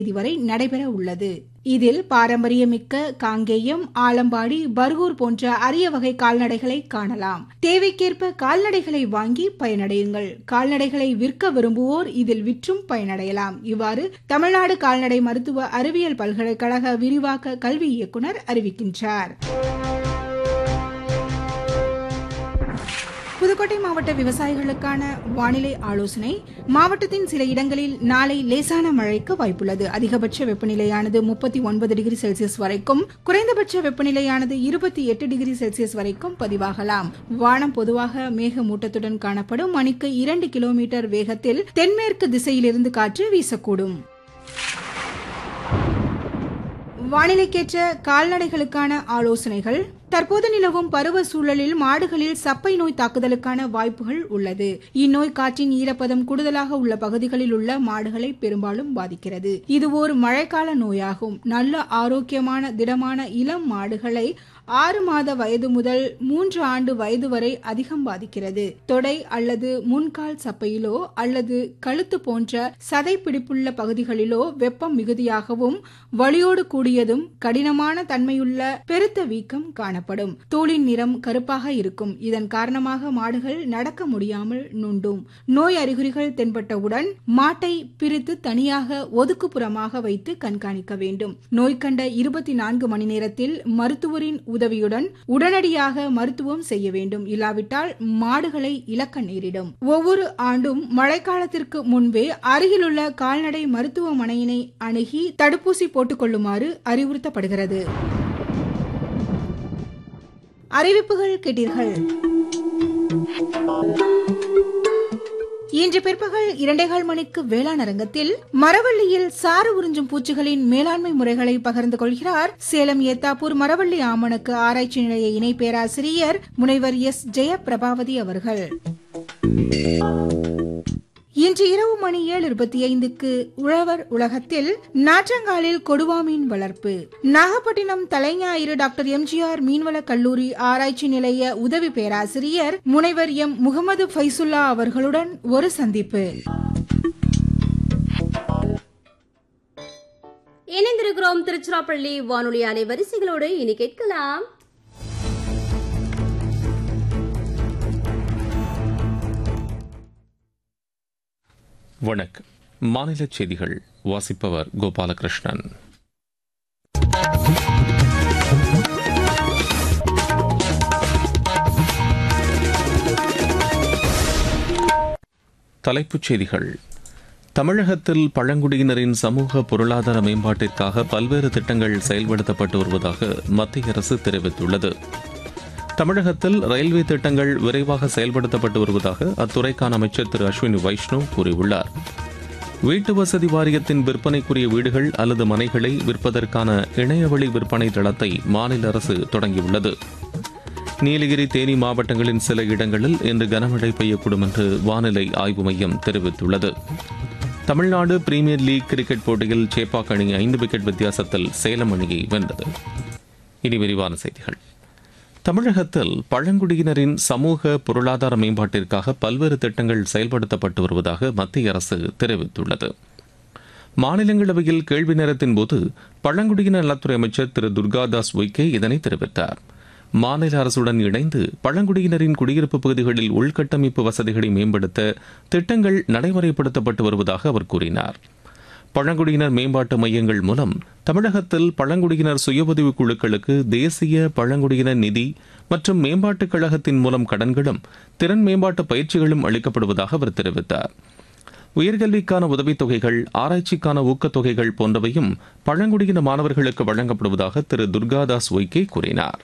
தேதி வரை நடைபெற உள்ளது இதில் பாரம்பரியமிக்க காங்கேயம் ஆலம்பாடி பர்கூர் போன்ற அரிய வகை கால்நடைகளை காணலாம் தேவைக்கேற்ப கால்நடைகளை வாங்கி பயனடையுங்கள் கால்நடைகளை விற்க விரும்புவோர் இதில் விற்றும் பயனடையலாம் இவ்வாறு தமிழ்நாடு கால்நடை மருத்துவ அறிவியல் பல்கலைக்கழக விரிவாக்க கல்வி இயக்குனர் அறிவிக்கின்றார் புதுக்கோட்டை மாவட்ட விவசாயிகளுக்கான வானிலை ஆலோசனை மாவட்டத்தின் சில இடங்களில் நாளை லேசான மழைக்கு வாய்ப்புள்ளது அதிகபட்ச வெப்பநிலையானது முப்பத்தி ஒன்பது டிகிரி செல்சியஸ் வரைக்கும் குறைந்தபட்ச வெப்பநிலையானது இருபத்தி எட்டு டிகிரி செல்சியஸ் வரைக்கும் பதிவாகலாம் வானம் பொதுவாக மேகமூட்டத்துடன் காணப்படும் மணிக்கு இரண்டு கிலோமீட்டர் வேகத்தில் தென்மேற்கு திசையிலிருந்து காற்று வீசக்கூடும் வானிலைக்கேற்ற கால்நடைகளுக்கான ஆலோசனைகள் தற்போது நிலவும் பருவ சூழலில் மாடுகளில் சப்பை நோய் தாக்குதலுக்கான வாய்ப்புகள் உள்ளது இந்நோய் காற்றின் ஈரப்பதம் கூடுதலாக உள்ள பகுதிகளில் உள்ள மாடுகளை பெரும்பாலும் பாதிக்கிறது இது ஒரு மழைக்கால நோயாகும் நல்ல ஆரோக்கியமான திடமான இளம் மாடுகளை ஆறு மாத வயது முதல் மூன்று ஆண்டு வயது வரை அதிகம் பாதிக்கிறது தொடை அல்லது முன்கால் சப்பையிலோ அல்லது கழுத்து போன்ற சதை பிடிப்புள்ள பகுதிகளிலோ வெப்பம் மிகுதியாகவும் வலியோடு கூடியதும் கடினமான தன்மையுள்ள பெருத்த வீக்கம் காணப்படும் தோலின் நிறம் கருப்பாக இருக்கும் இதன் காரணமாக மாடுகள் நடக்க முடியாமல் நுண்டும் நோய் அறிகுறிகள் தென்பட்டவுடன் மாட்டை பிரித்து தனியாக ஒதுக்குப்புறமாக வைத்து கண்காணிக்க வேண்டும் நோய் கண்ட இருபத்தி நான்கு மணி நேரத்தில் மருத்துவரின் உதவியுடன் உடனடியாக மருத்துவம் செய்ய வேண்டும் இல்லாவிட்டால் மாடுகளை இழக்க நேரிடும் ஒவ்வொரு ஆண்டும் மழைக்காலத்திற்கு முன்பே அருகிலுள்ள கால்நடை மருத்துவமனையினை அணுகி தடுப்பூசி போட்டுக் கொள்ளுமாறு அறிவுறுத்தப்படுகிறது அறிவிப்புகள் கேட்டீர்கள் இன்று பிற்பகல் இரண்டேகால் மணிக்கு வேளாண் அரங்கத்தில் மரவள்ளியில் சாறு உறிஞ்சும் பூச்சிகளின் மேலாண்மை முறைகளை பகிர்ந்து கொள்கிறார் சேலம் ஏத்தாப்பூர் மரவள்ளி ஆமணக்கு ஆராய்ச்சி நிலைய இணை பேராசிரியர் முனைவர் எஸ் ஜெயபிரபாவதி அவர்கள் இன்று இரவு மணி ஏழு இருபத்தி ஐந்துக்கு உழவர் உலகத்தில் நாற்றங்காலில் கொடுவா மீன் வளர்ப்பு நாகப்பட்டினம் தலைஞாயிறு டாக்டர் எம்ஜிஆர் மீன்வள கல்லூரி ஆராய்ச்சி நிலைய உதவி பேராசிரியர் முனைவர் எம் முகமது ஃபைசுல்லா அவர்களுடன் ஒரு சந்திப்பு இணைந்திருக்கிறோம் திருச்சிராப்பள்ளி வானொலி அலைவரிசைகளோடு இனி கேட்கலாம் வணக்கம் மாநில செய்திகள் வாசிப்பவர் கோபாலகிருஷ்ணன் தலைப்புச் செய்திகள் தமிழகத்தில் பழங்குடியினரின் சமூக பொருளாதார மேம்பாட்டிற்காக பல்வேறு திட்டங்கள் செயல்படுத்தப்பட்டு வருவதாக மத்திய அரசு தெரிவித்துள்ளது தமிழகத்தில் ரயில்வே திட்டங்கள் விரைவாக செயல்படுத்தப்பட்டு வருவதாக அத்துறைக்கான அமைச்சர் திரு அஸ்வினி வைஷ்ணவ் கூறியுள்ளார் வீட்டு வசதி வாரியத்தின் விற்பனைக்குரிய வீடுகள் அல்லது மனைகளை விற்பதற்கான இணையவழி விற்பனை தளத்தை மாநில அரசு தொடங்கியுள்ளது நீலகிரி தேனி மாவட்டங்களின் சில இடங்களில் இன்று கனமழை பெய்யக்கூடும் என்று வானிலை ஆய்வு மையம் தெரிவித்துள்ளது தமிழ்நாடு பிரீமியர் லீக் கிரிக்கெட் போட்டியில் சேப்பாக் அணி ஐந்து விக்கெட் வித்தியாசத்தில் சேலம் அணியை வென்றது இனி விரிவான செய்திகள் தமிழகத்தில் பழங்குடியினரின் சமூக பொருளாதார மேம்பாட்டிற்காக பல்வேறு திட்டங்கள் செயல்படுத்தப்பட்டு வருவதாக மத்திய அரசு தெரிவித்துள்ளது மாநிலங்களவையில் கேள்வி நேரத்தின் போது பழங்குடியினர் நலத்துறை அமைச்சர் திரு துர்காதாஸ் உய்கே இதனை தெரிவித்தார் மாநில அரசுடன் இணைந்து பழங்குடியினரின் குடியிருப்பு பகுதிகளில் உள்கட்டமைப்பு வசதிகளை மேம்படுத்த திட்டங்கள் நடைமுறைப்படுத்தப்பட்டு வருவதாக அவர் கூறினார் பழங்குடியினர் மேம்பாட்டு மையங்கள் மூலம் தமிழகத்தில் பழங்குடியினர் சுய உதவிக் குழுக்களுக்கு தேசிய பழங்குடியினர் நிதி மற்றும் மேம்பாட்டுக் கழகத்தின் மூலம் கடன்களும் திறன் மேம்பாட்டு பயிற்சிகளும் அளிக்கப்படுவதாக அவர் தெரிவித்தார் உயர்கல்விக்கான உதவித்தொகைகள் ஆராய்ச்சிக்கான ஊக்கத்தொகைகள் போன்றவையும் பழங்குடியின மாணவர்களுக்கு வழங்கப்படுவதாக திரு துர்காதாஸ் ஒய்கே கூறினார்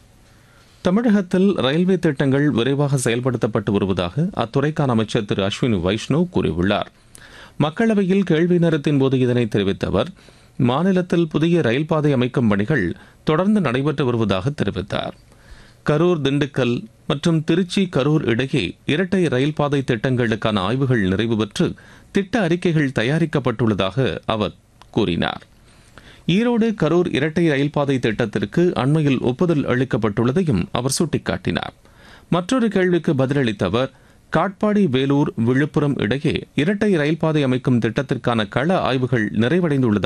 தமிழகத்தில் ரயில்வே திட்டங்கள் விரைவாக செயல்படுத்தப்பட்டு வருவதாக அத்துறைக்கான அமைச்சர் திரு அஸ்வினி வைஷ்ணவ் கூறியுள்ளார் மக்களவையில் கேள்வி நேரத்தின் போது இதனை தெரிவித்த அவர் மாநிலத்தில் புதிய ரயில் பாதை அமைக்கும் பணிகள் தொடர்ந்து நடைபெற்று வருவதாக தெரிவித்தார் கரூர் திண்டுக்கல் மற்றும் திருச்சி கரூர் இடையே இரட்டை ரயில் பாதை திட்டங்களுக்கான ஆய்வுகள் நிறைவு பெற்று திட்ட அறிக்கைகள் தயாரிக்கப்பட்டுள்ளதாக அவர் கூறினார் ஈரோடு கரூர் இரட்டை ரயில் பாதை திட்டத்திற்கு அண்மையில் ஒப்புதல் அளிக்கப்பட்டுள்ளதையும் அவர் சுட்டிக்காட்டினார் மற்றொரு கேள்விக்கு பதிலளித்த அவர் காட்பாடி வேலூர் விழுப்புரம் இடையே இரட்டை ரயில் பாதை அமைக்கும் திட்டத்திற்கான கள ஆய்வுகள் நிறைவடைந்துள்ளது